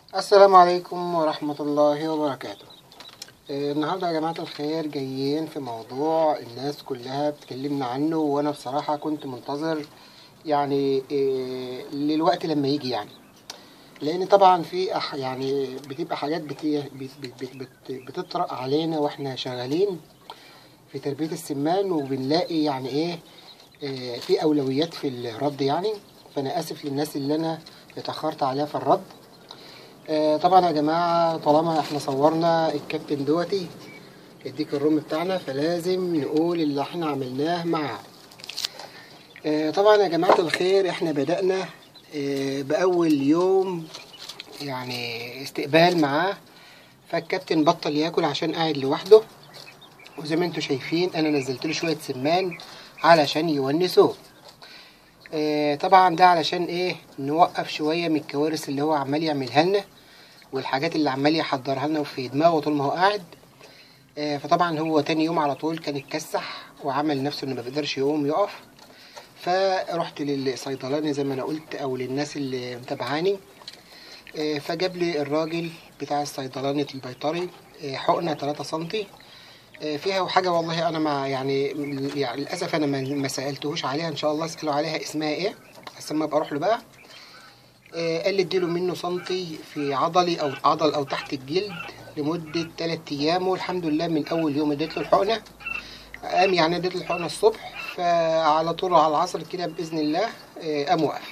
السلام عليكم ورحمة الله وبركاته آه، النهاردة يا جماعة الخير جايين في موضوع الناس كلها بتكلمنا عنه وأنا بصراحة كنت منتظر يعني آه، للوقت لما يجي يعني لأن طبعا في أح يعني بتبقى حاجات بت بت بت بت بتطرق علينا وإحنا شغالين في تربية السمان وبنلاقي يعني إيه آه، في أولويات في الرد يعني فأنا آسف للناس اللي أنا اتأخرت عليها في الرد آه، طبعا يا جماعة طالما احنا صورنا الكابتن دوتي الديك الروم بتاعنا فلازم نقول اللي احنا عملناه معاه آه، طبعا يا جماعة الخير احنا بدأنا آه، بأول يوم يعني استقبال معاه فالكابتن بطل ياكل عشان قاعد لوحده وزي ما انتوا شايفين انا نزلت له شوية سمان علشان يونسوه آه، طبعا ده علشان ايه نوقف شوية من الكوارث اللي هو عمال يعملها لنا والحاجات اللي عمال يحضرها لنا في دماغه طول ما هو قاعد آه، فطبعا هو تاني يوم على طول كان اتكسح وعمل نفسه انه ما بيقدرش يقوم يقف فرحت للصيدلاني زي ما انا قلت او للناس اللي متابعاني آه، فجاب لي الراجل بتاع الصيدلاني البيطري آه، حقنه 3 سنتي آه، فيها حاجه والله انا ما يعني يعني للاسف انا ما ما سالتهوش عليها ان شاء الله اساله عليها اسمها ايه بس اما ابقى اروح له بقى آه، قال لي اديله منه سنتي في عضلي او عضل او تحت الجلد لمده 3 ايام والحمد لله من اول يوم اديت له الحقنه قام يعني اديت له الحقنه الصبح فعلى طول على العصر كده باذن الله آه، قام وقف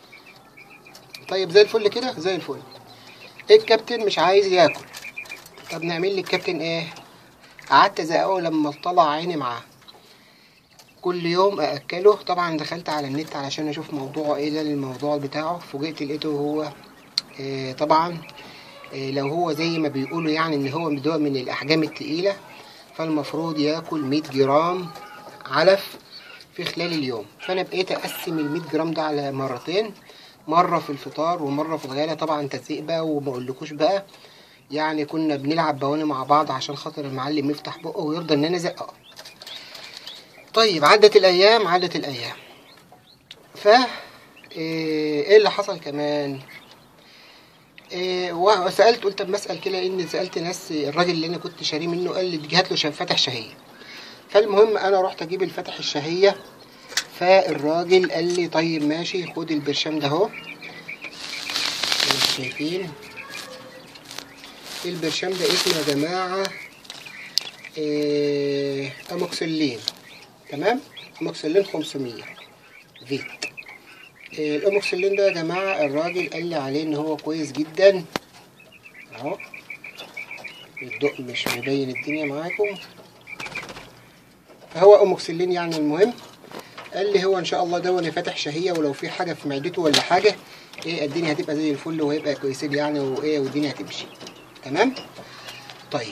طيب زي الفل كده زي الفل الكابتن مش عايز ياكل طب نعمل لي الكابتن ايه قعدت ازقه لما طلع عيني معاه كل يوم ااكله طبعا دخلت على النت علشان اشوف موضوعه ايه ده الموضوع بتاعه فوجئت لقيته هو آه، طبعا آه، لو هو زي ما بيقولوا يعني ان هو مدوق من الاحجام التقيله فالمفروض ياكل 100 جرام علف في خلال اليوم فانا بقيت اقسم ال 100 جرام ده على مرتين مره في الفطار ومره في الغداء طبعا تزيق بقى وما اقولكوش بقى يعني كنا بنلعب بواني مع بعض عشان خاطر المعلم يفتح بقه ويرضى ان انا ازقه طيب عدت الايام عدت الايام ف ايه إيه اللي حصل كمان إيه وسالت قلت اما اسال كده ان سالت ناس الراجل اللي انا كنت شاريه منه قال لي هات له شا- فاتح شهيه فالمهم انا رحت اجيب الفاتح الشهيه فالراجل قال لي طيب ماشي خد البرشام ده اهو زي ما انتوا شايفين البرشام ده اسمه يا جماعه إيه اموكسيلين تمام اموكسيلين 500 فيت إيه الاموكسيلين ده يا جماعه الراجل قال لي عليه ان هو كويس جدا اهو الضوء مش مبين الدنيا معاكم فهو اموكسيلين يعني المهم قال لي هو ان شاء الله ده وانا فاتح شهيه ولو في حاجه في معدته ولا حاجه ايه الدنيا هتبقى زي الفل وهيبقى كويسين يعني وايه والدنيا هتمشي تمام طيب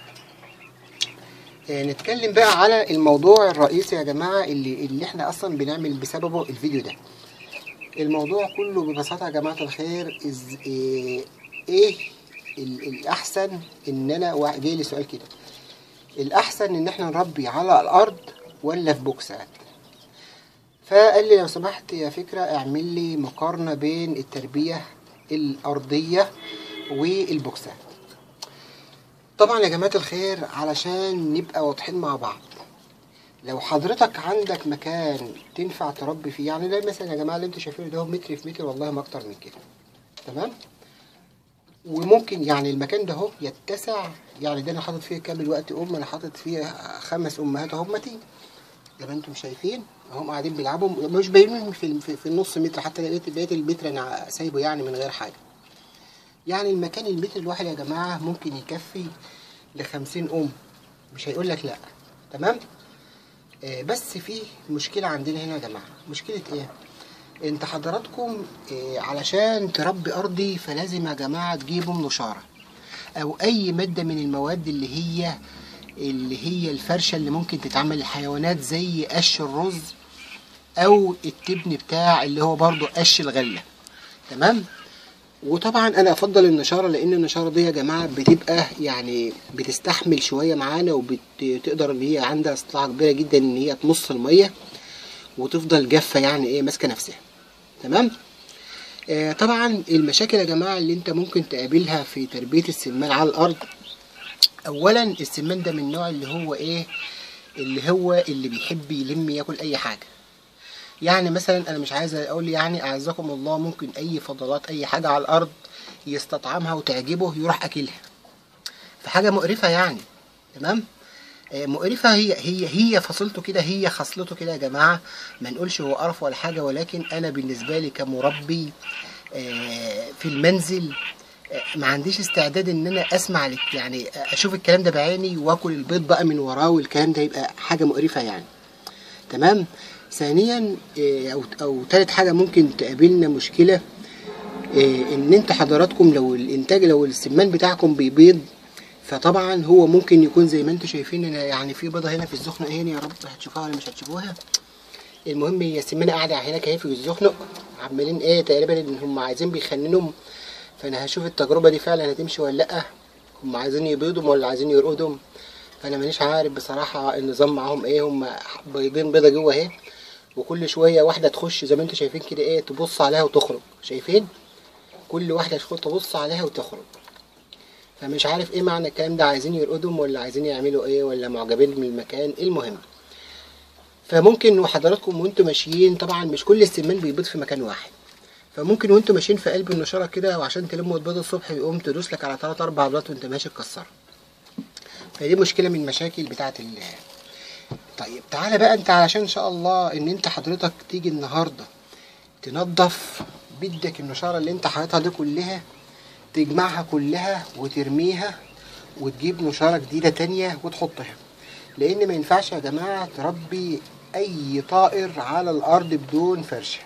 آه، نتكلم بقى على الموضوع الرئيسي يا جماعة اللي, اللي احنا اصلا بنعمل بسببه الفيديو ده الموضوع كله ببساطة يا جماعة الخير إز ايه, إيه ال- الاحسن ان انا وا- جاي لي سؤال كده الاحسن ان احنا نربي على الارض ولا في بوكسات فقال لي لو سمحت يا فكرة اعمل لي مقارنة بين التربية الارضية والبوكسات طبعا يا جماعة الخير علشان نبقى واضحين مع بعض لو حضرتك عندك مكان تنفع تربي فيه يعني ده مثلا يا جماعة اللي انتوا شايفينه ده هو متر في متر والله ما اكتر من كده تمام وممكن يعني المكان ده اهو يتسع يعني ده انا حاطط فيه كام الوقت ام انا حاطط فيه خمس امهات اهمتي زي ما انتم شايفين هم قاعدين بيلعبوا مش باينين في, في, في النص متر حتى لقيت بقيت المتر انا سايبه يعني من غير حاجه يعني المكان المتر الواحد يا جماعة ممكن يكفي لخمسين أم مش هيقول لك لأ تمام آه بس في مشكلة عندنا هنا يا جماعة مشكلة إيه؟ انت حضراتكم آه علشان تربي أرضي فلازم يا جماعة تجيبوا منشارة أو أي مادة من المواد اللي هي اللي هي الفرشة اللي ممكن تتعمل للحيوانات زي قش الرز أو التبن بتاع اللي هو برضو قش الغلة تمام؟ وطبعا انا افضل النشاره لان النشاره دي يا جماعه بتبقى يعني بتستحمل شويه معانا وبتقدر ان هي عندها استطاعه كبيره جدا ان هي تمص الميه وتفضل جافه يعني ايه ماسكه نفسها تمام آه، طبعا المشاكل يا جماعه اللي انت ممكن تقابلها في تربيه السمان على الارض اولا السمان ده من النوع اللي هو ايه اللي هو اللي بيحب يلم ياكل اي حاجه يعني مثلا انا مش عايز اقول يعني اعزكم الله ممكن اي فضلات اي حاجه على الارض يستطعمها وتعجبه يروح اكلها فحاجه مقرفه يعني تمام آه، مقرفة هي هي هي فصلته كده هي خصلته كده يا جماعة ما نقولش هو قرف ولا حاجة ولكن أنا بالنسبة لي كمربي آه، في المنزل آه، ما عنديش استعداد ان انا اسمع لك يعني اشوف الكلام ده بعيني واكل البيض بقى من وراه والكلام ده يبقى حاجة مقرفة يعني تمام ثانيا آه، او او تالت حاجة ممكن تقابلنا مشكلة آه، ان انت حضراتكم لو الانتاج لو السمان بتاعكم بيبيض فطبعا هو ممكن يكون زي ما انتم شايفين انا يعني في بيضه هنا في الزخنق هنا يا رب هتشوفوها ولا مش هتشوفوها المهم هي السمانه قاعده هناك اهي في الزخنق عمالين ايه تقريبا ان هم عايزين بيخننهم فانا هشوف التجربه دي فعلا هتمشي ولا لا هم عايزين يبيضهم ولا عايزين يرقدهم فانا مانيش عارف بصراحه النظام معاهم ايه هم بيضين بيضه جوه اهي وكل شويه واحده تخش زي ما انتم شايفين كده ايه تبص عليها وتخرج شايفين كل واحده تدخل تبص عليها وتخرج فمش عارف ايه معنى الكلام ده عايزين يرقدهم ولا عايزين يعملوا ايه ولا معجبين من المكان المهم فممكن وحضراتكم وانتوا ماشيين طبعا مش كل السمان بيبيض في مكان واحد فممكن وانتوا ماشيين في قلب النشاره كده وعشان تلموا البيض الصبح يقوم تدوس لك على 3 4 بيضات وانت ماشي تكسرها فدي مشكله من المشاكل بتاعه ال طيب تعالى بقى انت علشان ان شاء الله ان انت حضرتك تيجي النهارده تنظف بدك النشاره اللي انت حاططها دي كلها تجمعها كلها وترميها وتجيب نشارة جديدة تانية وتحطها لأن ما ينفعش يا جماعة تربي أي طائر على الأرض بدون فرشة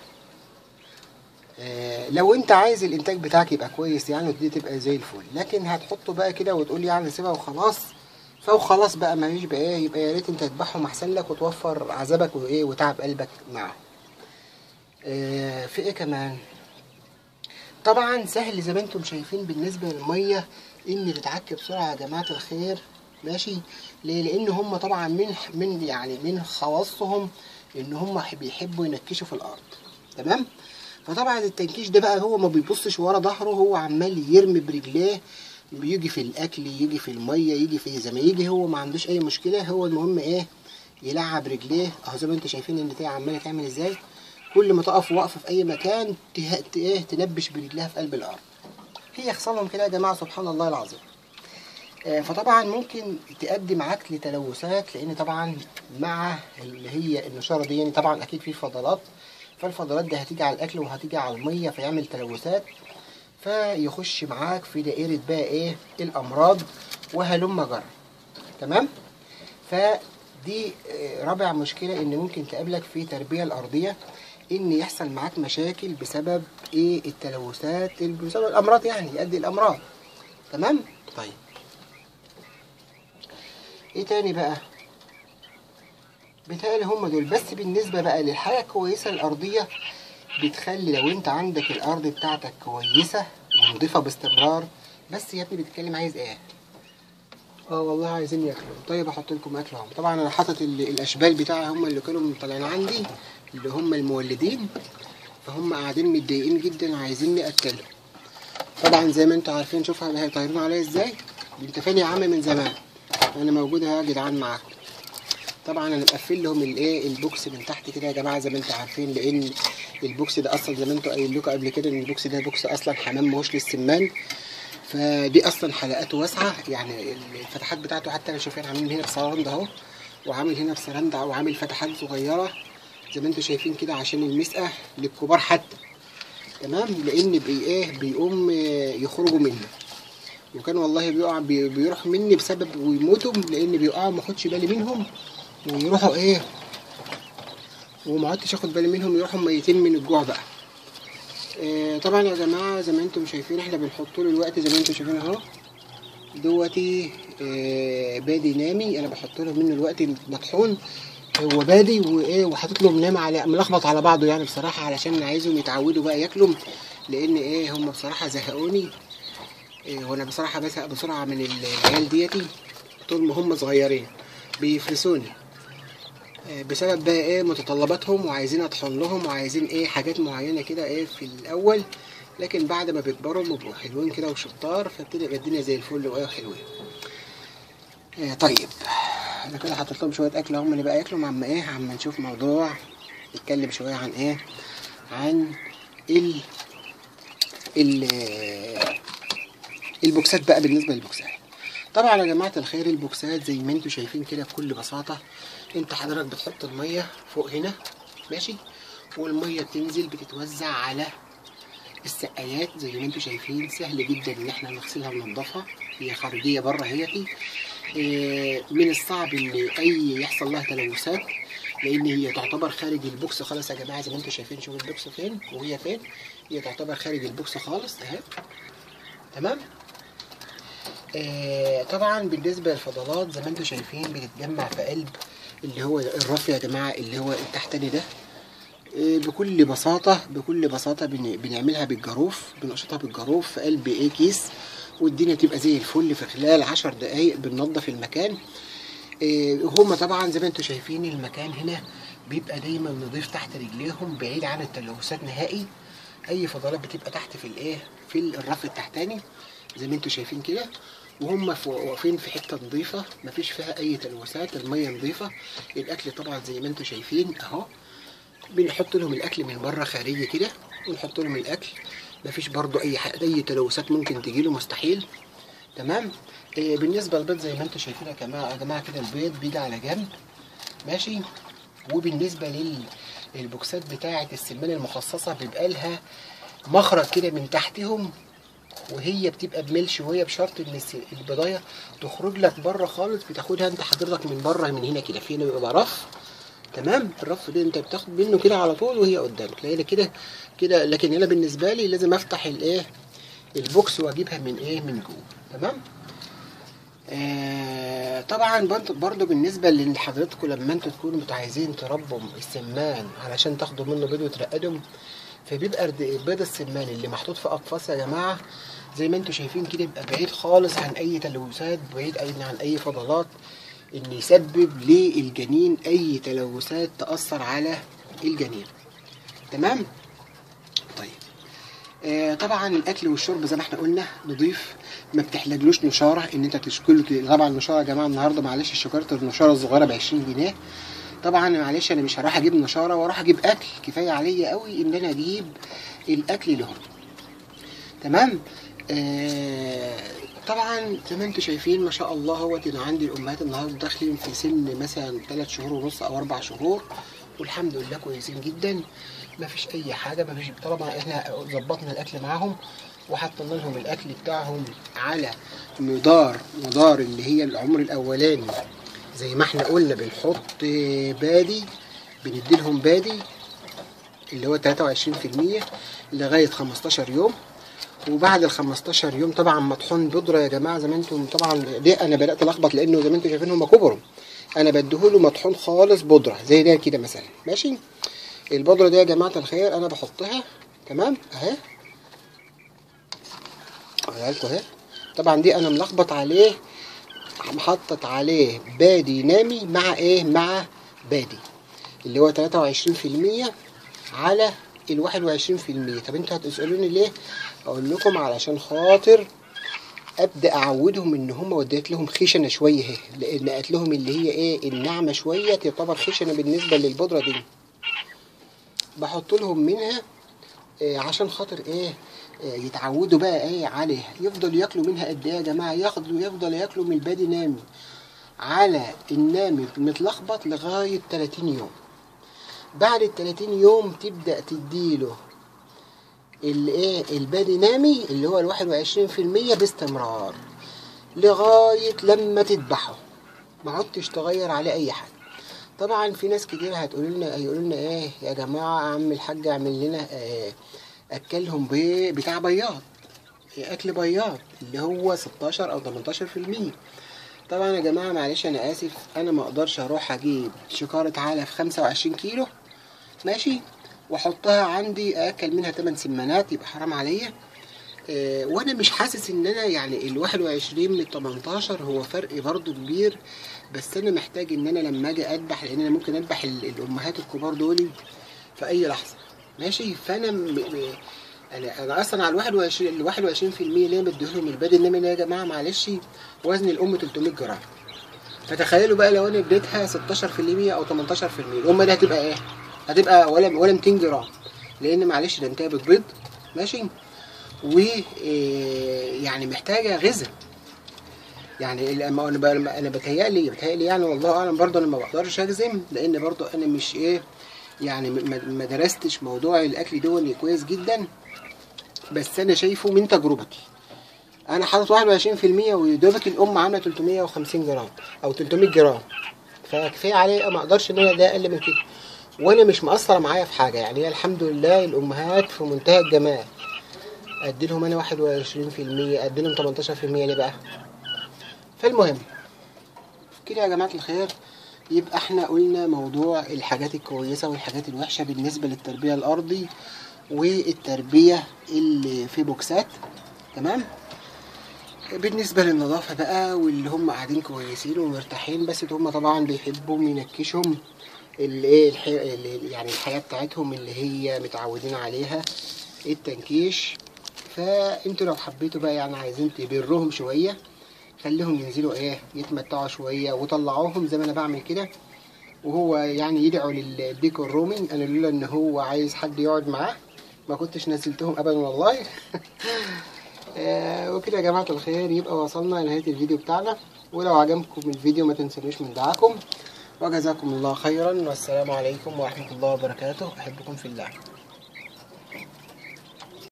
آه، لو انت عايز الانتاج بتاعك يبقى كويس يعني ودي تبقى زي الفل لكن هتحطه بقى كده وتقول يعني سيبها وخلاص فوخلاص بقى ما يبقى ايه يبقى يا ريت انت تذبحهم احسن لك وتوفر عذابك وايه وتعب قلبك معاهم آه، في ايه كمان طبعا سهل زي ما انتم شايفين بالنسبه للميه ان تتعك بسرعه يا جماعه الخير ماشي ليه لان هم طبعا من من يعني من خواصهم ان هم بيحبوا ينكشوا في الارض تمام فطبعا التنكيش ده بقى هو ما بيبصش ورا ظهره هو عمال يرمي برجليه بيجي في الاكل يجي في الميه يجي في زي ما يجي هو ما عندوش اي مشكله هو المهم ايه يلعب رجليه اهو زي ما انتم شايفين ان هي عماله تعمل ازاي كل ما تقف وقفه في اي مكان ته... ت- ايه تنبش برجلها في قلب الارض هي خصالهم كده يا جماعه سبحان الله العظيم آه، فطبعا ممكن تؤدي معاك لتلوثات لان طبعا مع اللي هي النشاره دي يعني طبعا اكيد في فضلات فالفضلات دي هتيجي على الاكل وهتيجي على الميه فيعمل تلوثات فيخش معاك في دائره بقى ايه الامراض وهلم جرى تمام فدي آه، رابع مشكله ان ممكن تقابلك في التربيه الارضيه ان يحصل معاك مشاكل بسبب ايه التلوثات بسبب الامراض يعني يؤدي الامراض تمام طيب ايه تاني بقى بيتهيألي هم دول بس بالنسبة بقى للحاجة الكويسة الأرضية بتخلي لو انت عندك الأرض بتاعتك كويسة ونضيفة باستمرار بس يا ابني بتتكلم عايز ايه اه والله عايزين ياكلوا طيب احط لكم اكلهم طبعا انا حاطط ال- الاشبال بتاعي هم اللي كانوا طالعين عندي اللي هم المولدين فهم قاعدين متضايقين جدا عايزين اكلهم طبعا زي ما انتوا عارفين شوف هي طايرين عليا ازاي انت فين يا عم من زمان انا موجود اهو يا جدعان معاكم طبعا انا مقفل لهم الايه البوكس من تحت كده يا جماعه زي ما انتوا عارفين لان البوكس ده اصلا زي ما انتوا قايل لكم قبل كده ان البوكس ده بوكس اصلا حمام ماهوش للسمان فدي اصلا حلقاته واسعه يعني الفتحات بتاعته حتى انا شايفين عاملين هنا بسراند اهو وعامل هنا بسراند وعامل فتحات صغيره زي ما انتوا شايفين كده عشان المسقه للكبار حتى تمام لان بي ايه بيقوم آه، يخرجوا منه وكان والله بيقع بي- بيروح مني بسبب ويموتوا لان بيقعوا ما اخدش بالي منهم ويروحوا ايه وما عدتش اخد بالي منهم يروحوا ميتين من الجوع بقى آه، طبعا يا جماعه زي ما انتم شايفين احنا بنحط له الوقت زي ما انتم شايفين اهو دوتي آه، بادي نامي انا بحط له منه الوقت مطحون هو بادي وايه وحاطط له منام على ملخبط على بعضه يعني بصراحه علشان عايزهم يتعودوا بقى ياكلوا لان ايه هم بصراحه زهقوني إيه، وانا بصراحه بزهق بسرعه من العيال ديتي طول ما هم صغيرين بيفلسوني آه، بسبب بقى ايه متطلباتهم وعايزين اطحن لهم وعايزين ايه حاجات معينه كده ايه في الاول لكن بعد ما بيكبروا بيبقوا حلوين كده وشطار فبتبقى الدنيا زي الفل وهي حلوين آه طيب انا كده حاطط لهم شويه اكل هم اللي بقى ياكلوا مع ايه عم نشوف موضوع نتكلم شويه عن ايه عن ال ال البوكسات بقى بالنسبه للبوكسات طبعا يا جماعه الخير البوكسات زي ما انتم شايفين كده بكل بساطه انت حضرتك بتحط الميه فوق هنا ماشي والميه بتنزل بتتوزع على السقايات زي ما انتم شايفين سهل جدا ان احنا نغسلها وننضفها هي خارجيه بره هي اه من الصعب ان اي يحصل لها تلوثات لان هي تعتبر خارج البوكس خالص يا جماعه زي ما انتم شايفين شوف البوكس فين وهي فين هي تعتبر خارج البوكس خالص اهي تمام آه طبعا بالنسبه للفضلات زي ما انتم شايفين بتتجمع في قلب اللي هو الرف يا جماعه اللي هو التحتاني ده آه بكل بساطه بكل بساطه بن- بنعملها بالجاروف بنقشطها بالجاروف في قلب ايه كيس والدنيا تبقى زي الفل في خلال عشر دقايق بننضف المكان آه، هما طبعا زي ما انتم شايفين المكان هنا بيبقى دايما نضيف تحت رجليهم بعيد عن التلوثات نهائي اي فضلات بتبقى تحت في الايه في الرف التحتاني زي ما انتم شايفين كده وهم في- واقفين في حته نظيفه مفيش فيها اي تلوثات الميه نظيفه الاكل طبعا زي ما انتم شايفين اهو بنحط لهم الاكل من بره خارجي كده ونحط لهم الاكل مفيش برضو اي حاجه اي تلوثات ممكن تجيله مستحيل تمام إيه بالنسبه للبيض زي ما انتم شايفين يا جماعه يا جماعه كده البيض بيجي على جنب ماشي وبالنسبه لل البوكسات بتاعه السمان المخصصه بيبقى لها مخرج كده من تحتهم وهي بتبقى بملش وهي بشرط ان الس- البضايه تخرج لك بره خالص بتاخدها انت حضرتك من بره من هنا كده في هنا بيبقى رف تمام الرف ده انت بتاخد منه كده على طول وهي قدامك لان كده كده لكن انا بالنسبه لي لازم افتح الايه البوكس واجيبها من ايه من جوه تمام آه طبعا برضه برضه بالنسبه لحضراتكم لما انتوا تكونوا مت- عايزين تربوا السمان علشان تاخدوا منه بيض وترقدهم فبيبقى الد- بيض السمان اللي محطوط في اقفاص يا جماعه زي ما انتوا شايفين كده يبقى بعيد خالص عن اي تلوثات بعيد أي- عن اي فضلات ان يسبب للجنين اي تلوثات تاثر على الجنين تمام طيب آه، طبعا الاكل والشرب زي ما احنا قلنا نضيف ما بتحتاجلوش نشاره ان انت تشكله طبعا النشاره يا جماعه النهارده معلش شكاره النشاره الصغيره ب 20 جنيه طبعا معلش انا مش هروح اجيب نشاره واروح اجيب اكل كفايه عليا قوي ان انا اجيب الاكل لهم تمام آه طبعا زي ما انتم شايفين ما شاء الله هو انا عندي الامهات النهارده داخلين في سن مثلا 3 شهور ونص او 4 شهور والحمد لله كويسين جدا ما فيش اي حاجه ما فيش طالما احنا ظبطنا الاكل معاهم وحطينا لهم الاكل بتاعهم على مدار مدار اللي هي العمر الاولاني زي ما احنا قلنا بنحط بادي بندي لهم بادي اللي هو 23% لغايه 15 يوم وبعد ال 15 يوم طبعا مطحون بودره يا جماعه زي ما انتم طبعا دي انا بدات الخبط لانه زي ما انتم شايفين هم كبروا انا بديهوله مطحون خالص بودره زي ده كده مثلا ماشي البودره دي يا جماعه الخير انا بحطها تمام اهي اوريها لكم اهي طبعا دي انا ملخبط عليه محطط عليه بادي نامي مع ايه مع بادي اللي هو 23% على ال 21% طب انتوا هتسالوني ليه اقول لكم علشان خاطر ابدا اعودهم ان هم وديت لهم خشنه شويه اهي لان قالت لهم اللي هي ايه الناعمه شويه تعتبر خشنه بالنسبه للبودره دي بحط لهم منها إيه عشان خاطر ايه إيه يتعودوا بقى ايه عليها يفضلوا ياكلوا منها قد ايه يا جماعه ياخدوا يفضل ياكلوا من البادي نامي على النامي متلخبط لغايه 30 يوم بعد ال 30 يوم تبدا تديله الايه البادي نامي اللي هو ال 21% باستمرار لغايه لما تذبحه ما عدتش تغير عليه اي حاجه طبعا في ناس كتير هتقول لنا هيقولوا لنا ايه يا جماعه عم الحاج اعمل لنا آه اكلهم ب- بتاع بياض اكل بياض اللي هو 16 او 18% طبعا يا جماعه معلش انا اسف انا ما اقدرش اروح اجيب شكاره علف 25 كيلو ماشي واحطها عندي اكل منها 8 سمانات يبقى حرام عليا آه، وانا مش حاسس ان انا يعني ال 21 من ال 18 هو فرق برضو كبير بس انا محتاج ان انا لما اجي اذبح لان انا ممكن اذبح ال- الامهات الكبار دول في اي لحظه ماشي فانا م... م... انا انا اصلا على ال 21 ال 21% اللي انا بديهم البادي انما يا جماعه معلش وزن الام 300 جرام فتخيلوا بقى لو انا اديتها 16% او 18% الام دي هتبقى ايه؟ هتبقى ولا ولا 200 جرام لان معلش ده انت بتبيض ماشي و إيه، يعني محتاجه غذاء يعني لما انا ب- لما انا بتهيألي بتهيألي يعني والله اعلم برضه انا ما بقدرش اجزم لان برضه انا مش ايه يعني ما ما درستش موضوع الاكل دون كويس جدا بس انا شايفه من تجربتي انا حاطط 21% ودوبك الام عامله 350 جرام او 300 جرام فكفايه عليه ما اقدرش ان انا ده اقل من كده وانا مش مقصره معايا في حاجه يعني هي الحمد لله الامهات في منتهى الجمال ادي لهم انا 21% ادي لهم 18% ليه بقى فالمهم كده يا جماعه الخير يبقى احنا قلنا موضوع الحاجات الكويسه والحاجات الوحشه بالنسبه للتربيه الارضي والتربيه اللي في بوكسات تمام بالنسبة للنظافة بقى واللي هم قاعدين كويسين ومرتاحين بس هم طبعا بيحبوا ينكشهم الايه الحي... ال- يعني الحياة بتاعتهم اللي هي متعودين عليها التنكيش فانتوا لو حبيتوا بقى يعني عايزين تبرهم شوية خليهم ينزلوا ايه يتمتعوا شوية وطلعوهم زي ما انا بعمل كده وهو يعني يدعوا للديكور رومينج انا لولا ان هو عايز حد يقعد معاه ما كنتش نزلتهم ابدا والله آه، وكده يا جماعة الخير يبقى وصلنا لنهاية الفيديو بتاعنا ولو عجبكم الفيديو ما تنسونيش من دعاكم وجزاكم الله خيرا والسلام عليكم ورحمة الله وبركاته أحبكم في الله